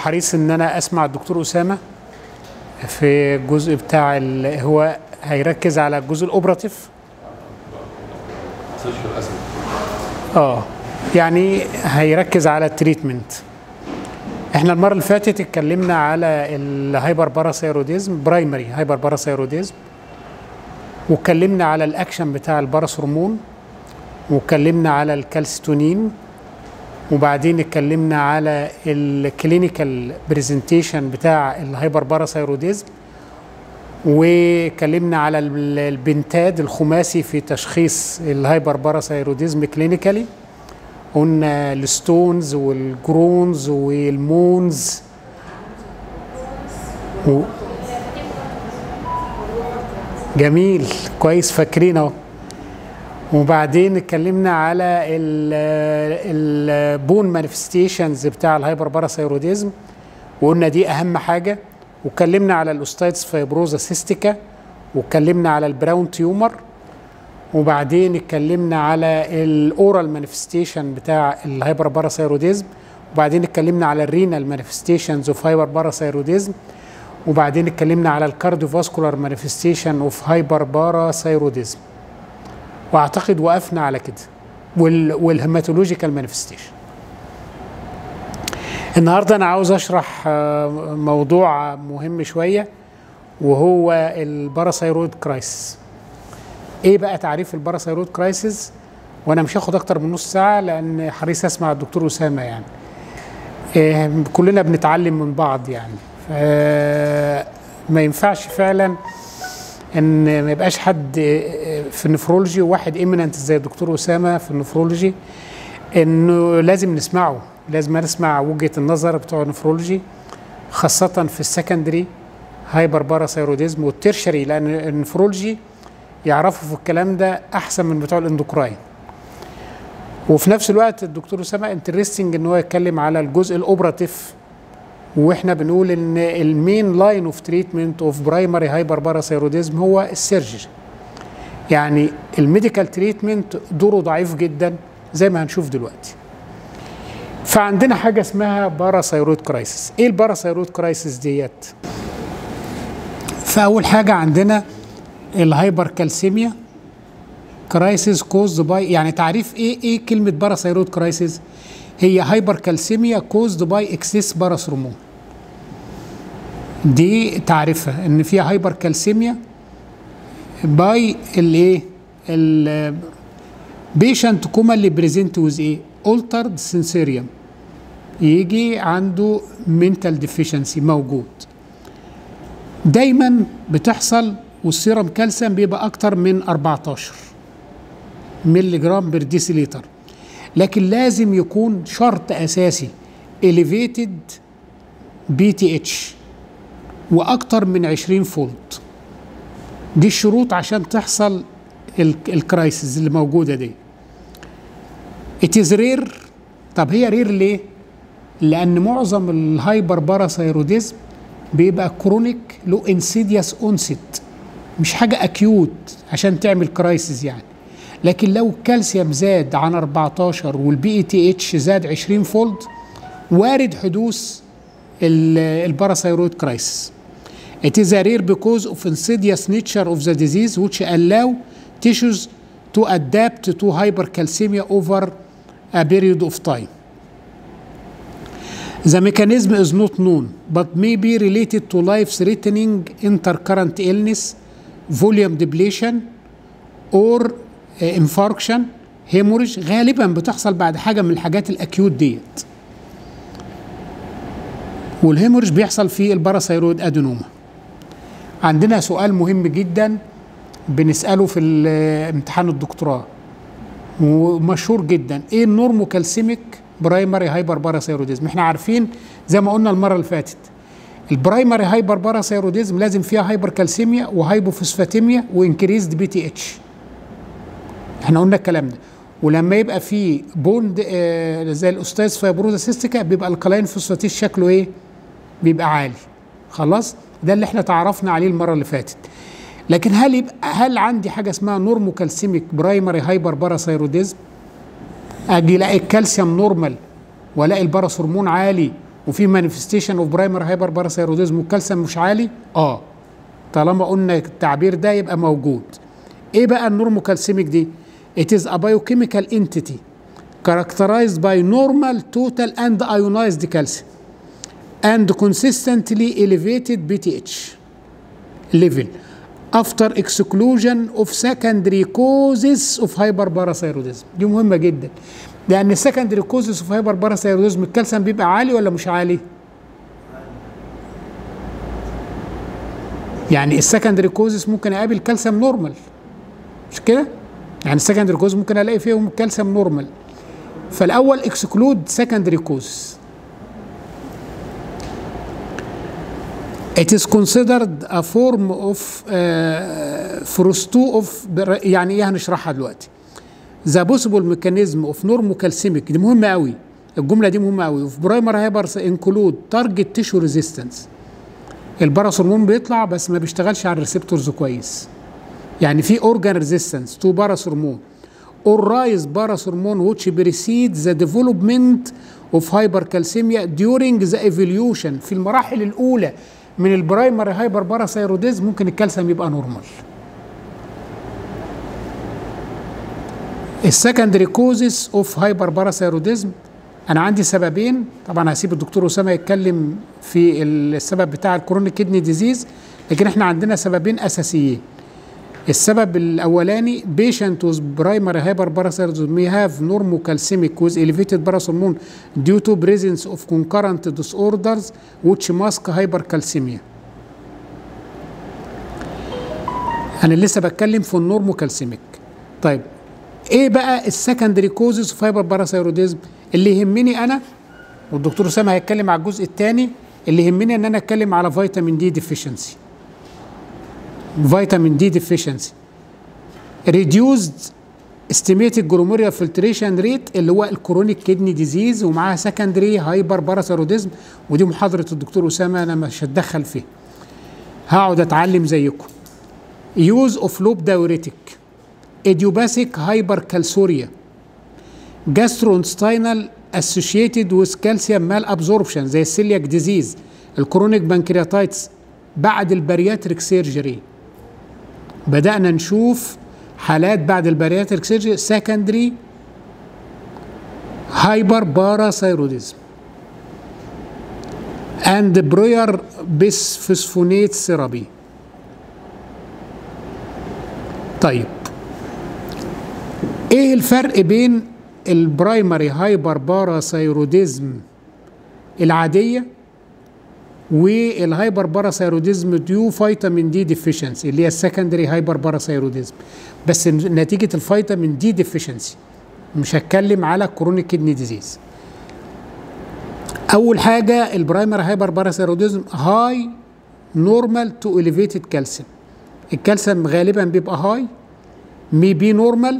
حريص ان انا اسمع الدكتور اسامه في الجزء بتاع ال- هو هيركز على الجزء الاوبراتيف مستشفى الاسد اه يعني هيركز على التريتمنت احنا المره اللي فاتت اتكلمنا على الهايبر باراثايروديزم برايمري هايبر باراثايروديزم واتكلمنا على الاكشن بتاع الباراث هرمون واتكلمنا على الكالستونين وبعدين اتكلمنا على الكلينيكال برزنتيشن بتاع الهايبر باراثايروديزم واتكلمنا على ال- البنتاد الخماسي في تشخيص الهايبر باراثايروديزم كلينيكالي قلنا الستونز والجرونز والمونز و... جميل كويس فاكرين اهو وبعدين اتكلمنا على البون مانيفستيشنز بتاع الهايبر باراثايروديزم وقلنا دي اهم حاجه واتكلمنا على الاوستايتس فايبروزا سيستيكا واتكلمنا على البراون تيومر وبعدين اتكلمنا على الاورال مانيفستيشن بتاع الهايبر باراثايروديزم وبعدين اتكلمنا على الرينال مانيفستيشنز اوف هايبر باراثايروديزم وبعدين اتكلمنا على الكارديوفاسكولار مانيفستيشن اوف هايبر باراثايروديزم واعتقد وقفنا على كده وال والهيماتولوجيكال مانيفستيشن النهارده انا عاوز اشرح آه، موضوع مهم شويه وهو الباراثايرويد كرايسيس ايه بقى تعريف الباراثايرويد كرايسيس وانا مش هاخد اكتر من نص ساعه لان حريص اسمع الدكتور اسامه يعني إيه كلنا بنتعلم من بعض يعني ف- ما ينفعش فعلا ان ما يبقاش حد في النفرولوجي وواحد ايمننت زي الدكتور اسامه في النفرولوجي انه لازم نسمعه لازم نسمع وجهه النظر بتوع النفرولوجي خاصه في السكندري هايبر باراثايروديزم والترشري لان النفرولوجي يعرفوا في الكلام ده احسن من بتوع الاندوكراين وفي نفس الوقت الدكتور اسامه انترستنج ان هو يتكلم على الجزء الاوبراتيف واحنا بنقول ان المين لاين اوف تريتمنت اوف برايمري هايبر باراثايروديزم هو السيرجري يعني الميديكال تريتمنت دوره ضعيف جدا زي ما هنشوف دلوقتي فعندنا حاجه اسمها باراثايرويد كرايسيس ايه الباراثايرويد كرايسيس ديت فاول حاجه عندنا الهايبر كالسيميا كرايسيس كوزد باي يعني تعريف ايه ايه كلمه باراثايرويد كرايسيس هي هايبر كالسيميا كوزد باي اكسس باراث هرمون دي تعريفها ان فيها هايبر كالسيميا باي الايه ال بيشنت كومنلي بريزنت ويز ايه altered سنسيريوم يجي عنده منتال ديفيشنسي موجود دايما بتحصل والسيرم كالسيوم بيبقى اكتر من 14 ملي جرام بير ديسيليتر لكن لازم يكون شرط اساسي elevated بي تي اتش واكتر من 20 فولت دي الشروط عشان تحصل الكرايسيس اللي موجوده دي It is rare طب هي رير ليه؟ لأن معظم الهايبر باراثايروديزم بيبقى كرونيك له انسيدياس اونست مش حاجة اكيوت عشان تعمل كرايسيس يعني لكن لو الكالسيوم زاد عن 14 والبي اي تي اتش زاد 20 فولد وارد حدوث الباراثايرويد كرايسيس It is a rare because of insidious nature of the disease which allow tissues to adapt to hypercalcemia over a period of time. The mechanism is not known but may be related to life-threatening intercurrent illness, volume depletion or uh, infarction, hemorrhage غالبا بتحصل بعد حاجة من الحاجات الأكيوت ديت. والهيموريج بيحصل في الباراثايرويد ادينوما. عندنا سؤال مهم جدا بنساله في امتحان الدكتوراه ومشهور جدا ايه النورمو كالسيميك برايمري هايبر باراثايروديزم احنا عارفين زي ما قلنا المره اللي فاتت البرايمري هايبر باراثايروديزم لازم فيها هايبر كالسيميا وهايبوفوسفاتيميا وانكريزد بي تي اتش احنا قلنا الكلام ده ولما يبقى في بوند آه زي الاستاذ فايبروزا سيستيكا بيبقى الكلاين فوسفاتيز شكله ايه بيبقى عالي خلاص ده اللي احنا تعرفنا عليه المره اللي فاتت لكن هل يبقى هل عندي حاجه اسمها نورمو كالسيميك برايمري هايبر باراثايروديزم اجي الاقي الكالسيوم نورمال والاقي الباراث هرمون عالي وفي مانيفستيشن اوف برايمر هايبر باراثايروديزم والكالسيوم مش عالي اه طالما قلنا التعبير ده يبقى موجود ايه بقى النورموكالسيميك دي it is a biochemical entity characterized by normal total and ionized calcium and consistently elevated BTH level after exclusion of secondary causes of hyperparathyroidism دي مهمة جدا لأن السكندري causes of hyperparathyroidism الكالسيوم بيبقى عالي ولا مش عالي؟ يعني السكندري كوزس ممكن اقابل كالسيوم نورمال مش كده؟ يعني السكندري كوز ممكن الاقي فيهم كالسيوم نورمال فالاول اكسكلود سكندري كوز It is considered a form of uh, frusto of يعني ايه هنشرحها دلوقتي. The possible mechanism of normocalcemic دي مهمة قوي الجملة دي مهمة قوي of primary hypers include target tissue resistance الباراث هرمون بيطلع بس ما بيشتغلش على الريسبتورز كويس يعني في اورجان ريزيستنس تو باراث هرمون or rise باراث هرمون which precedes the development of hypercalcemia during the evolution في المراحل الاولى من البرايمري هايبر باراثايروديزم ممكن الكالسيوم يبقى نورمال السكندري كوزز اوف هايبر باراثايروديزم انا عندي سببين طبعا هسيب الدكتور اسامه يتكلم في السبب بتاع الكرونيك كدني ديزيز لكن احنا عندنا سببين اساسيين السبب الاولاني patient with primary hyperparathyroidism may have normocalcemic with elevated paras hormone due to presence of concurrent disorders which mask hypercalcemia انا لسه بتكلم في النورموكالسيميك طيب ايه بقى السكندري كوزز اوف هايبرباراثايروديزم اللي يهمني انا والدكتور اسامه هيتكلم على الجزء الثاني اللي يهمني ان انا اتكلم على فيتامين دي ديفيشنسي فيتامين دي ديفيشنسي ريديوزد استيميتد جلوميريا فلتريشن ريت اللي هو الكرونيك كدني ديزيز ومعاها سكندري هايبر باراثايروديزم ودي محاضره الدكتور اسامه انا مش هتدخل فيها هقعد اتعلم زيكم يوز اوف لوب دايوريتك idiopathic hypercalciuria gastrointestinal associated with calcium malabsorption زي السيلياك ديزيز الكرونيك بانكرياتايتس بعد البارياتريك سيرجري بدأنا نشوف حالات بعد البارياتريك سيرجري سكندري هايبر باراثايروديزم and براير بسفسفونيت ثيرابي طيب ايه الفرق بين البرايمري هايبر باراثايروديزم العاديه والهايبر باراثايروديزم ديو فيتامين دي ديفيشنسي اللي هي السكندري هايبر باراثايروديزم بس نتيجه الفيتامين دي ديفيشنسي مش هتكلم على كرونيك كدني ديزيز اول حاجه البرايمري هايبر باراثايروديزم هاي نورمال تو اليفيتد كالسيوم الكالسيوم غالبا بيبقى هاي مي بي نورمال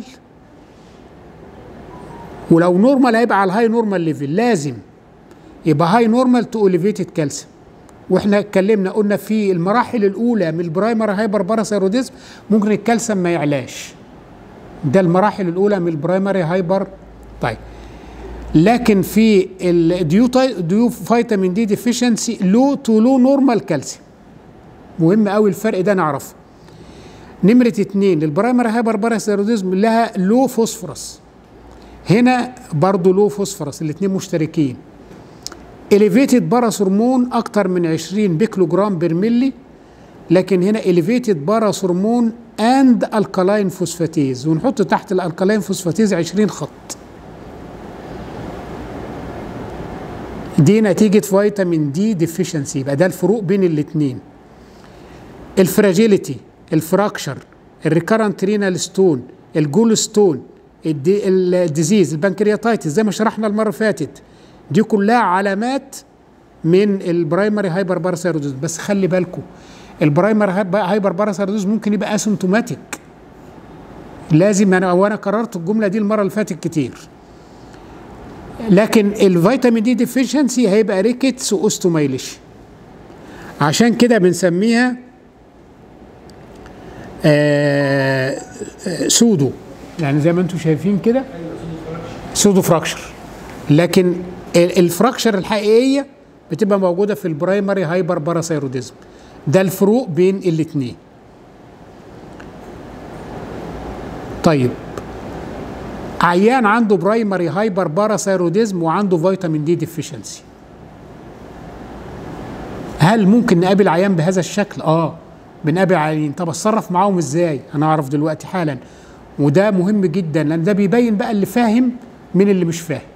ولو نورمال هيبقى على الهاي نورمال ليفل لازم يبقى هاي نورمال تو اليفيتد كالسيوم واحنا اتكلمنا قلنا في المراحل الاولى من البرايمري هايبر باراثايروديزم ممكن الكالسيوم ما يعلاش ده المراحل الاولى من البرايمري هايبر طيب لكن في الديو ديو فيتامين دي ديفيشنسي لو تو لو نورمال كالسيوم مهم قوي الفرق ده نعرفه نمرة اتنين البرايمري هايبر باراثايروديزم لها لو فوسفورس هنا برضه لو فوسفورس الاثنين مشتركين اليفيتد باراث هرمون اكتر من 20 بيكلو جرام بير ملي لكن هنا اليفيتد باراث هرمون اند الكالاين فوسفاتيز ونحط تحت الالكالاين فوسفاتيز 20 خط دي نتيجة فيتامين دي ديفيشنسي يبقى ده الفروق بين الاثنين الفراجيليتي الفراكشر الريكارنت رينال ستون الجول ستون الديزيز البنكرياتايتس زي ما شرحنا المره اللي فاتت دي كلها علامات من البرايمري هايبر باراثايروديزم بس خلي بالكم البرايمري هايبر باراثايروديزم ممكن يبقى اسيمتوماتيك لازم انا وانا كررت الجمله دي المره اللي فاتت كتير لكن الفيتامين دي ديفيشنسي هيبقى ريكيتس واوستومايليش عشان كده بنسميها آه آه سودو يعني زي ما انتم شايفين كده سودو فراكشر لكن الفراكشر الحقيقيه بتبقى موجوده في البرايمري هايبر باراثايروديزم ده الفروق بين الاثنين طيب عيان عنده برايمري هايبر باراثايروديزم وعنده فيتامين دي ديفيشنسي هل ممكن نقابل عيان بهذا الشكل اه بنقابل عيانين طب اتصرف معاهم ازاي انا اعرف دلوقتي حالا وده مهم جدا لان ده بيبين بقى اللي فاهم من اللي مش فاهم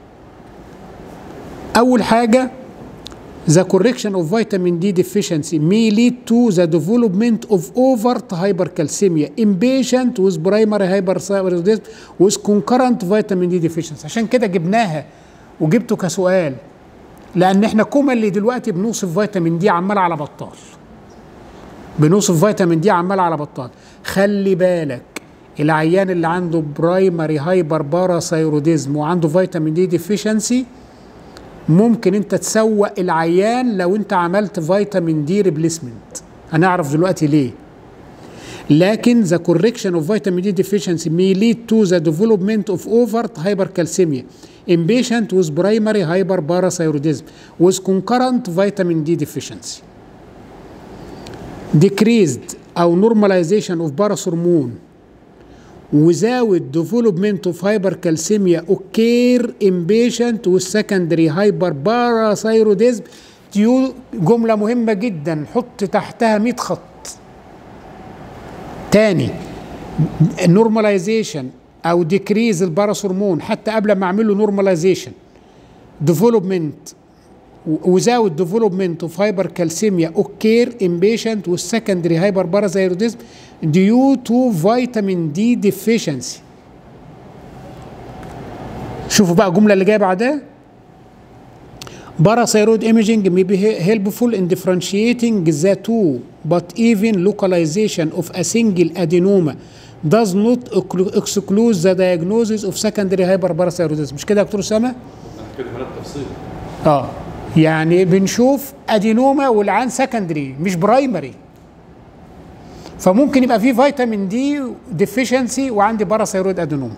اول حاجه The correction of vitamin D deficiency may lead to the development of overt hypercalcemia in patient with primary hyperthyroidism with concurrent vitamin D deficiency عشان كده جبناها وجبته كسؤال لان احنا كومنلي دلوقتي بنوصف فيتامين دي عمال على بطال بنوصف فيتامين دي عمال على بطال خلي بالك العيان اللي عنده برايمري هايبر باراثايروديزم وعنده فيتامين دي ديفيشنسي ممكن انت تسوق العيان لو انت عملت فيتامين دي ريبليسمنت هنعرف دلوقتي ليه لكن the correction of vitamin D deficiency may lead to the development of overt hypercalcemia in patient with primary hyperparathyroidism with concurrent vitamin D deficiency. Decreased أو normalization of paras hormone without development of hypercalcemia occur in patient with secondary hyperparathyroidism دي جملة مهمة جدا حط تحتها 100 خط تاني نورماليزيشن او ديكريز الباراس هرمون حتى قبل ما اعمل له نورماليزيشن ديفلوبمنت without development of hypercalcemia occur in patient with secondary hyperparathyroidism due to vitamin D deficiency شوفوا بقى الجملة اللي جاية بعدها Parathyroid imaging may be helpful in differentiating the two, but even localization of a single adenoma does not exclude the diagnosis of secondary hyperparathyroidism. مش كده يا دكتور اسامه؟ كده هنا التفصيل اه يعني بنشوف ادينوما والعين سكندري مش برايمري فممكن يبقى في فيتامين دي ديفيشنسي وعندي باراثيرويد ادينوما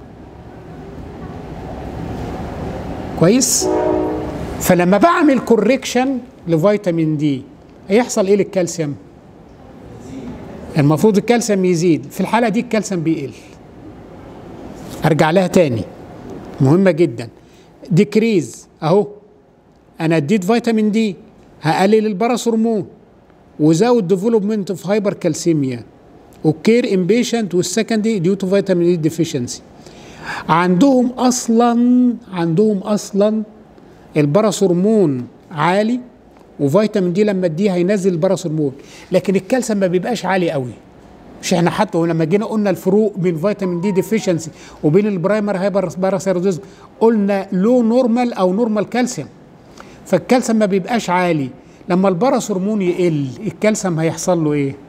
كويس فلما بعمل كوريكشن لفيتامين دي هيحصل ايه للكالسيوم المفروض الكالسيوم يزيد في الحاله دي الكالسيوم بيقل ارجع لها تاني مهمه جدا ديكريز اهو انا اديت فيتامين دي هقلل البراس هرمون وزود ديفلوبمنت اوف هايبر كالسيميا اوكير ان بيشنت والسكندري ديو تو فيتامين دي ديفيشنسي عندهم اصلا عندهم اصلا البراس هرمون عالي وفيتامين دي لما اديه هينزل البراس هرمون لكن الكالسيوم ما بيبقاش عالي قوي مش احنا حتى لما جينا قلنا الفروق بين فيتامين دي ديفيشنسي وبين البرايمر هايبر باراثيروديزم قلنا لو نورمال او نورمال كالسيوم فالكالسيوم ما بيبقاش عالي لما البراس هرمون يقل الكالسيوم هيحصل له ايه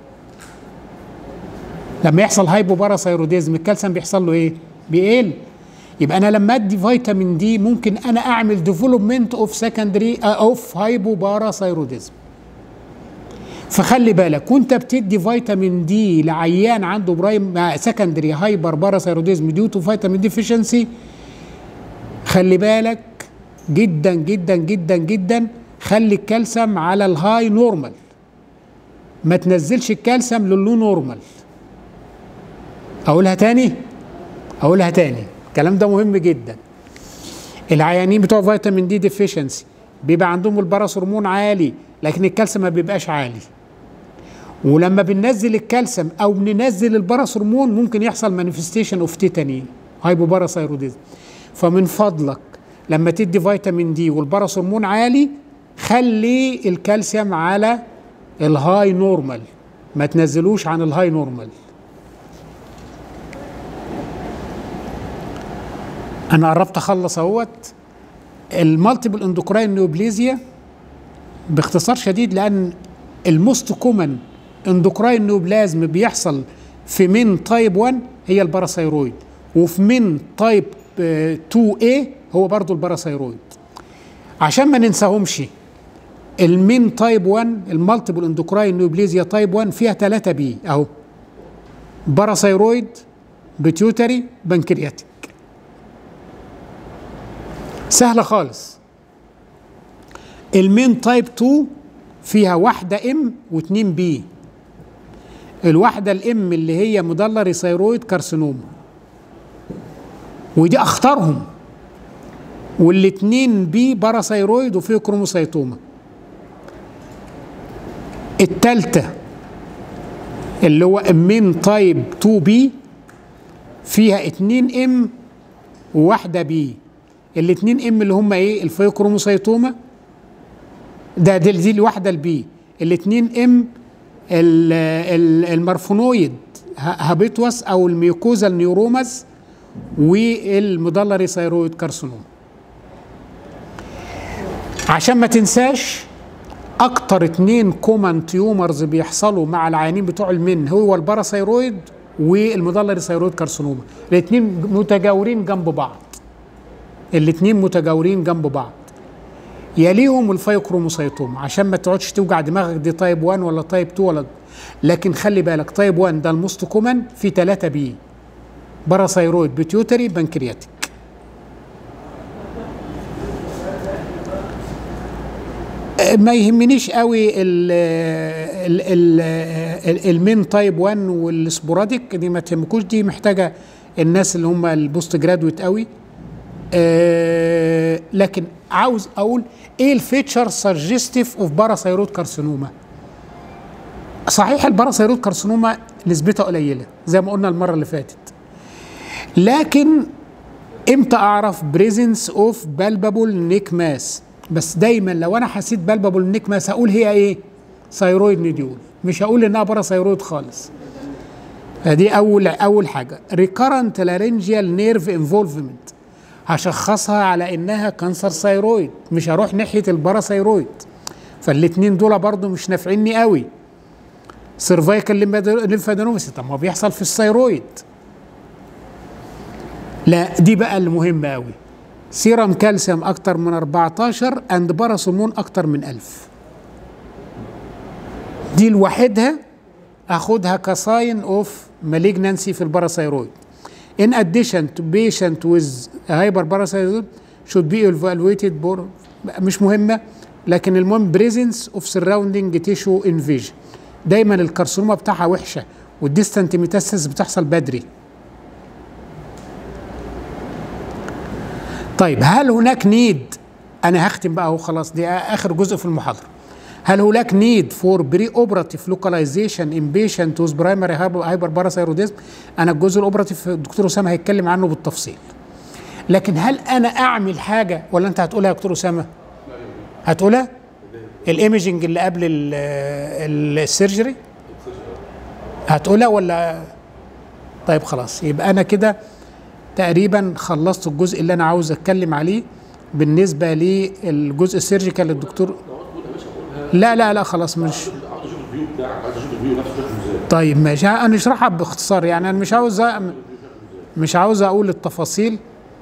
لما يحصل هايبو باراثيروديزم الكالسيوم بيحصل له ايه بيقل يبقى انا لما ادي فيتامين دي ممكن انا اعمل ديفلوبمنت اوف سكندري اوف هايبو باراثيروديزم فخلي بالك وانت بتدي فيتامين دي لعيان عنده برايم سكندري هايبر باراثيروديزم ديو تو فيتامين ديفيشنسي خلي بالك جدا جدا جدا جدا خلي الكالسيوم على الهاي نورمال ما تنزلش الكالسيوم للو نورمال اقولها تاني اقولها تاني الكلام ده مهم جدا العيانين بتوع فيتامين دي ديفيشنسي بيبقى عندهم البراس هرمون عالي لكن الكالسيوم ما بيبقاش عالي ولما بننزل الكالسيوم او بننزل البراس هرمون ممكن يحصل مانيفستيشن اوف تيتاني هايبوباراثايروديزم فمن فضلك لما تدي فيتامين دي والبراس هرمون عالي خلي الكالسيوم على الهاي نورمال ما تنزلوش عن الهاي نورمال انا قربت اخلص اهوت المالتيبل اندوكراين نيوبليزيا باختصار شديد لان الموست كومن اندوكراين نيوبلازم بيحصل في من تايب 1 هي الباراثايرويد وفي من تايب 2 a هو برضو الباراثايرويد عشان ما ننساهمش المين تايب 1 المالتيبل اندوكراين نيوبليزيا تايب 1 فيها 3 بي اهو باراثايرويد بيتيوتري بنكرياتيك سهلة خالص المين تايب 2 فيها واحده ام واثنين بي الواحده الام اللي هي مدلري ثيرويد كارسينوما ودي اخطرهم والاثنين بي باراثيرويد وفيه كروموسيتوما التالتة اللي هو امين تايب 2 بي فيها اتنين ام وواحدة بي الاتنين ام اللي هم ايه الفيوكروموسيتوما ده دي, دي الواحدة البي الاتنين ام ال- ال- المرفونويد ه- هابيتوس او الميوكوزا النيوروماس والمدلري ثيرويد كارسينوما عشان ما تنساش اكتر اتنين كومن تيومرز بيحصلوا مع العيانين بتوع المن هو الباراثيرويد والمدلري ثيرويد كارسينوما الاتنين متجاورين جنب بعض الاتنين متجاورين جنب بعض يليهم الفيوكروموسيتوم عشان ما تقعدش توجع دماغك دي تايب 1 ولا تايب 2 ولا لكن خلي بالك تايب 1 ده الموست كومن في 3 بي باراثيرويد بيتيوتري بنكرياتيك ما يهمنيش قوي ال ال ال ال المين تايب 1 والسبوراديك دي ما تهمكوش دي محتاجه الناس اللي هم البوست جرادويت قوي آه لكن عاوز اقول ايه الفيتشر سجستيف اوف باراثيرويد كارسينوما صحيح الباراثيرويد كارسينوما نسبتها قليله زي ما قلنا المره اللي فاتت لكن امتى اعرف بريزنس اوف بالبابل نيك ماس بس دايما لو انا حسيت بالبابل نيك ماس هقول هي ايه ثيرويد نديول مش هقول انها باراثيرويد خالص فدي اول اول حاجه ريكارنت لارنجيال نيرف انفولفمنت هشخصها على انها كانسر ثيرويد مش هروح ناحيه الباراثيرويد فالاثنين دول برضو مش نافعيني قوي سيرفايكال ليمفادينوميسي طب ما بيحصل في الثيرويد لا دي بقى اللي مهمه قوي سيرم كالسيوم اكتر من 14 اند باراثرمون اكتر من 1000 دي لوحدها اخدها كساين اوف مالجنانسي في الباراثيرويد in addition to patient with hyperparathyroidism should be evaluated for مش مهمه لكن المهم presence of surrounding tissue invasion دايما الكارسينوما بتاعها وحشه والديستانت ميتاسيس بتحصل بدري طيب هل هناك نيد انا هختم بقى اهو خلاص دي اخر جزء في المحاضره هل هناك نيد فور بري اوبراتيف لوكاليزيشن ان بيشنت ويز برايمري هايبر باراثيروديزم انا الجزء الاوبراتيف الدكتور اسامه هيتكلم عنه بالتفصيل لكن هل انا اعمل حاجه ولا انت هتقولها يا دكتور اسامه هتقولها الايمجنج اللي قبل ال- السيرجري هتقولها ولا طيب خلاص يبقى انا كده تقريبا خلصت الجزء اللي انا عاوز اتكلم عليه بالنسبه للجزء السيرجيكال للدكتور لا لا لا خلاص مش عاوز اشوف الفيو بتاعك عايز اشوف الفيو نفسه شكله ازاي طيب ماشي انا اشرحها باختصار يعني انا مش عاوز أ- مش عاوز اقول التفاصيل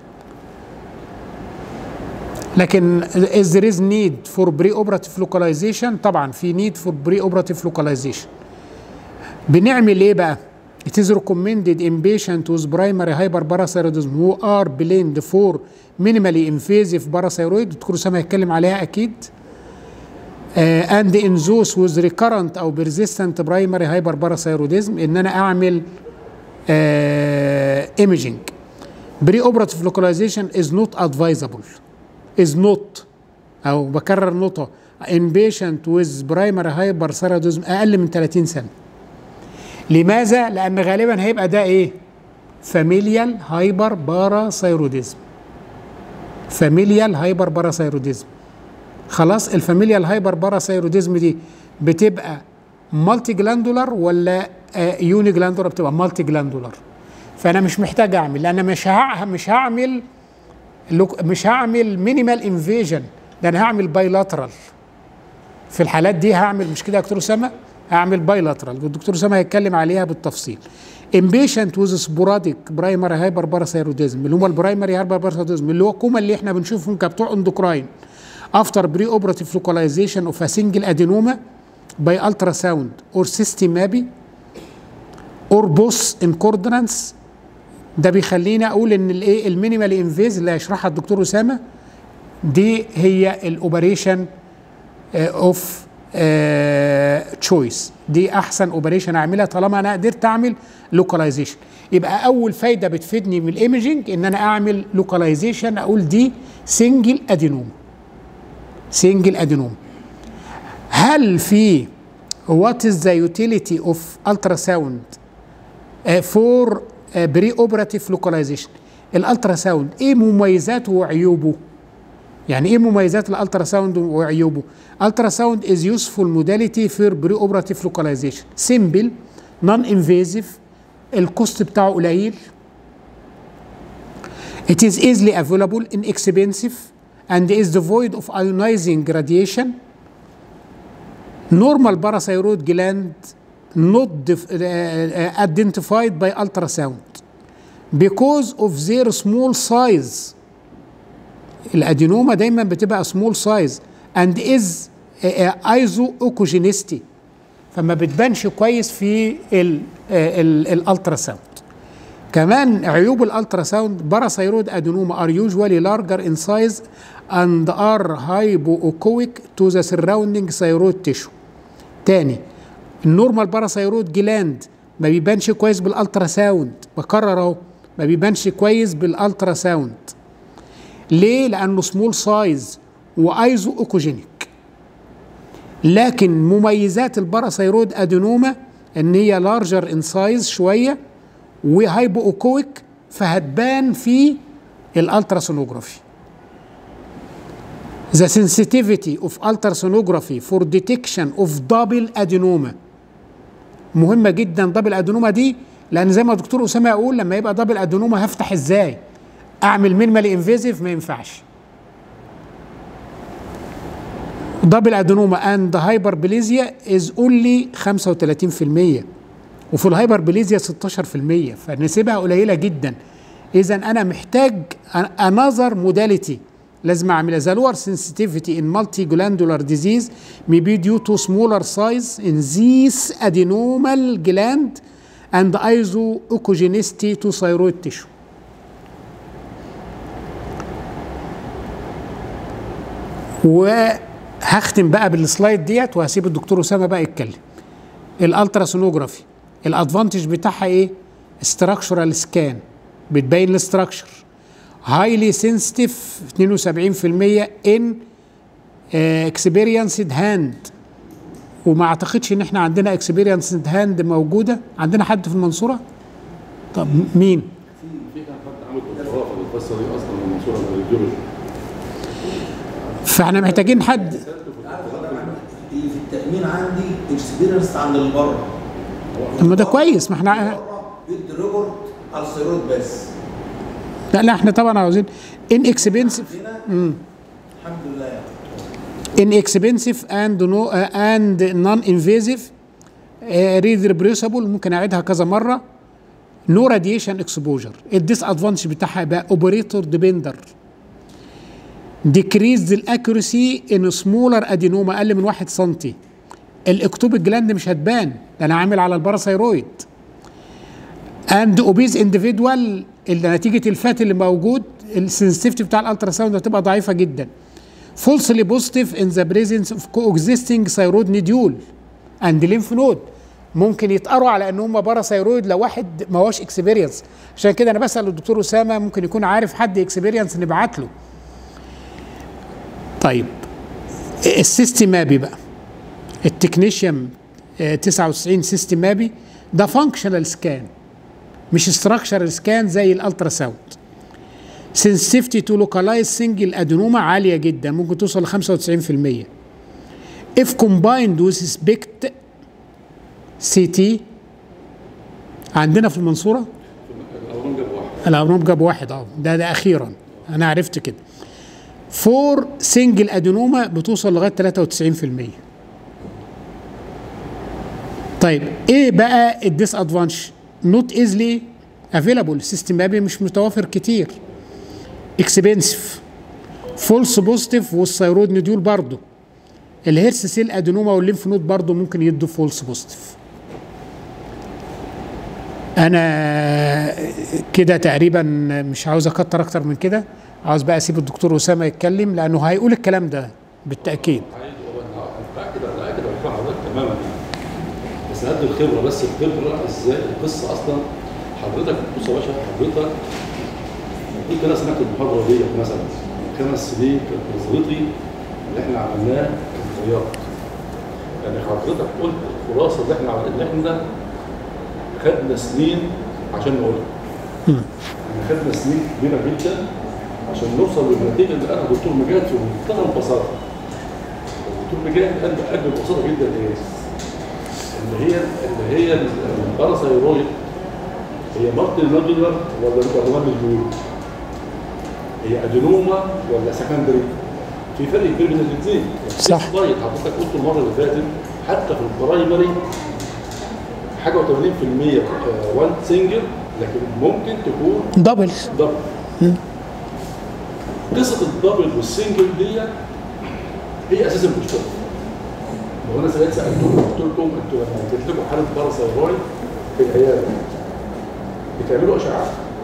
لكن is there is need for pre-operative localization طبعا في need for pre-operative localization بنعمل ايه بقى؟ It is recommended in patients with primary hyperparathyroidism who are blamed for minimally invasive parathyroid دكتور اسامه هيتكلم عليها اكيد uh, and in those with recurrent او persistent primary hyperparathyroidism ان انا اعمل uh, imaging pre-operative localization is not advisable is not او بكرر نقطه in patient with primary hyperthyroidism اقل من 30 سنه لماذا؟ لأن غالبا هيبقى ده إيه؟ فاميليال هايبر باراثيروديزم. فاميليال هايبر باراثيروديزم. خلاص الفاميليال هايبر باراثيروديزم دي بتبقى مالتي جلاندولار ولا آه يوني جلاندولار بتبقى مالتي جلاندولار. فأنا مش محتاج أعمل لأن مش ها مش هعمل لوك- مش هعمل مينيمال انفيجن ده أنا هعمل بايلاترال. في الحالات دي هعمل مش كده يا دكتور اسامه؟ هعمل بايلاترال والدكتور اسامه هيتكلم عليها بالتفصيل. امبيشنت ويز سبوراديك برايمري هايبر باراثيروديزم اللي هم البرايمري هايبر باراثيروديزم اللي هو كوما اللي احنا بنشوفهم كبتوع اندوكراين افتر بري اوبراتيف لوكاليزيشن اوف ا سنجل ادينوما باي الترا ساوند اور سيستيمابي اور بوس انكوردنانس ده بيخليني اقول ان الايه المينيمال انفيز اللي هيشرحها الدكتور اسامه دي هي الاوبريشن اوف تشويس دي احسن اوبريشن اعملها طالما انا قدرت اعمل لوكاليزيشن يبقى اول فايده بتفيدني من الايمجنج ان انا اعمل لوكاليزيشن اقول دي سنجل ادينوم سنجل ادينوم هل في what is the utility of ultrasound uh, for uh, pre-operative localization الالترا ساوند ايه مميزاته وعيوبه يعني ايه مميزات الالترا ساوند وعيوبه الترا ساوند از يوسفول موداليتي فور بري اوبراتيف لوكاليزيشن سيمبل نون انفيزيف الكوست بتاعه قليل It is easily available, inexpensive, and is devoid of ionizing radiation. Normal parathyroid gland not def- uh, uh, identified by ultrasound because of their small size. الادينوما دايما بتبقى small size and is ايزو فما بتبانش كويس في الالترا ساوند كمان عيوب الالترا ساوند باراسيرود ادينوما ار يوجوالي لارجر ان سايز اند ار هايبوكويك تو ذا سراوندينج ثيرويد تيشو تاني النورمال باراسيرود جلاند ما بيبانش كويس بالالترا ساوند بكرر اهو ما بيبانش كويس بالالترا ساوند ليه لانه سمول سايز وايزو اوكوجينيك لكن مميزات الباراسيرود ادينوما ان هي لارجر ان سايز شويه وهايبو اوكويك فهتبان في الالتراسونوجرافي The sensitivity of ultrasonography for detection of double adenoma مهمة جدا دبل ادينوما دي لأن زي ما الدكتور أسامة يقول لما يبقى دبل ادينوما هفتح ازاي؟ أعمل مينيمالي انفيزيف ما ينفعش. دبل ادينوما اند هايبربليزيا از اونلي 35% وفي الهايبربليزيا 16% فنسبها قليله جدا اذا انا محتاج انذر موداليتي لازم اعملها ذا لور sensitivity in multiglandular disease may be due to smaller size in this adenomal gland and isoechogenicity to thyroid tissue وهختم بقى بالسلايد ديت وهسيب الدكتور اسامه بقى يتكلم الالتراسونوجرافي الادفانتج بتاعها ايه استراكشورال سكان بتبين الاستراكشر هايلي سنسيتيف 72% ان اكسبيرينسد هاند وما اعتقدش ان احنا عندنا اكسبيرينسد هاند موجوده عندنا حد في المنصوره طب مين في كان حد عامل دكتوراه في القصه دي اصلا من المنصوره من الراديولوجي فاحنا محتاجين حد عارف حضرتك اللي في التأمين عندي اكسبيرينس عن اللي بره طب ما ده كويس ما احنا بره بيدي ريبورت على الثيرويد بس لا لا احنا طبعا عاوزين ان اكسبنسيف هنا الحمد لله يعني inexpensive and no uh, and non-invasive uh, reproducible ممكن اعيدها كذا مره نو راديشن اكسبوجر الديس ادفانتج بتاعها يبقى اوبريتور ديبندر decrease الاكيورسي ان سمولر ادينوما اقل من 1 سم الاكتوبيك جلاند مش هتبان ده انا عامل على الباراسيرويد اند اوبيز انديفيدوال اللي نتيجه الفات اللي موجود السنسيتيفيتي بتاع الالترا ساوند هتبقى ضعيفه جدا falsely positive in the presence of coexisting thyroid nodule and lymph node ممكن يتقروا على ان هم باراسيرويد لو واحد ما هوش اكسبيرينس عشان كده انا بسال الدكتور اسامه ممكن يكون عارف حد اكسبيرينس نبعت له طيب السيستمابي بقى التكنيشيوم آه، 99 سيستمابي ده فانكشنال سكان مش ستراكشر سكان زي الالترا ساوند sensitivity to localize single adenoma عالية جدا ممكن توصل ل 95% if combined with SPECT CT عندنا في المنصورة الاورام جاب واحد الأورام جاب واحد اه ده ده أخيرا أنا عرفت كده فور سنجل أدينوما بتوصل لغاية 93% طيب ايه بقى الديس ادفانش نوت ايزلي افيلابل سيستم مابي مش متوافر كتير اكسبنسيف فولس بوزيتيف والثيرويد نوديول برضه الهيرس سيل ادينوما والليمف نود برضه ممكن يدوا فولس بوزيتيف انا كده تقريبا مش عاوز اكتر اكتر من كده عاوز بقى اسيب الدكتور اسامه يتكلم لانه هيقول الكلام ده بالتاكيد عايز هو بس قد الخبره بس الخبره ازاي القصه اصلا حضرتك بص يا باشا حضرتك المفروض انا سمعت المحاضره دي مثلا من خمس سنين كانت نظرتي اللي احنا عملناه كان خيار يعني حضرتك قلت الخلاصه اللي احنا عملناها اللي احنا خدنا سنين عشان نقولها احنا خدنا سنين كبيره جدا عشان نوصل للنتيجه اللي قالها الدكتور مجاهد في منتهى البساطه الدكتور مجاهد قال قال ببساطه جدا ايه؟ اللي هي اللي هي الباراسايرويد هي مالتي نودولار ولا ولا مجنون؟ هي ادينوما ولا سكندري؟ في فرق كبير بين الاثنين صح. طيب حضرتك قلت المره اللي فاتت حتى في البرايمري حاجه و80% وان سنجل لكن ممكن تكون دبل دبل قصه الدبل والسنجل دي هي اساس المشكله لو انا سالت سالتكم قلت لكم انتوا لما جت لكم حاله باراسايرويد في العياده بتعملوا اشعاعات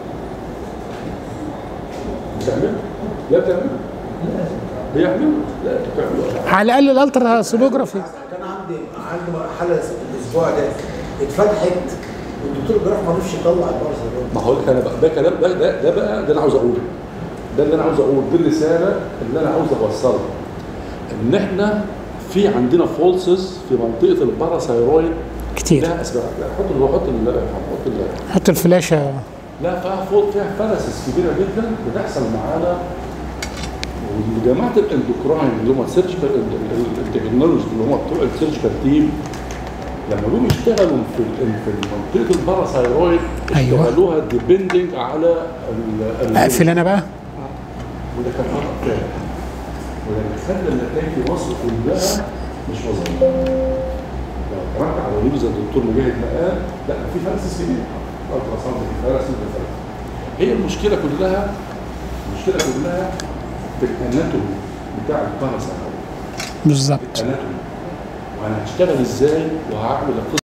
بتعملوا لا بتعملوا بيعملوا لا انتوا بتعملوا اشعاعات على الاقل الالترا سونوجرافي كان عندي عندي مرحله الاسبوع ده اتفتحت والدكتور جراح ما عرفش يطلع البارسه ما هقول لك انا بقى ده كلام ده ده, ده بقى ده انا عاوز اقوله ده اللي انا عاوز اقوله دي الرساله اللي انا عاوز اوصلها ان احنا في عندنا فولسز في منطقه الباراسايرويد كتير لها اسباب لا حط ال حط ال حط ال حط الفلاشه لا فيها فوق فيها فرسس كبيره جدا بتحصل معانا وجماعه الاندوكراين اللي هم السيرجيكال التكنولوجي اللي هم بتوع السيرجيكال تيم لما جم يشتغلوا في ال- في منطقه الباراسايرويد أيوة. اشتغلوها ديبندنج على ال- ال- اقفل انا بقى وده كان خطا فعلا وده اللي خلى النتائج في مصر كلها مش مظبوطه لو اتفرجت على فيديو زي الدكتور مجاهد ما قال لا في فرس كبير الترا ساوند في فرس في فرس هي المشكله كلها المشكله كلها في الاناتومي بتاع الباراسايرويد بالظبط الاناتومي وانا هشتغل ازاي وهعمل القصه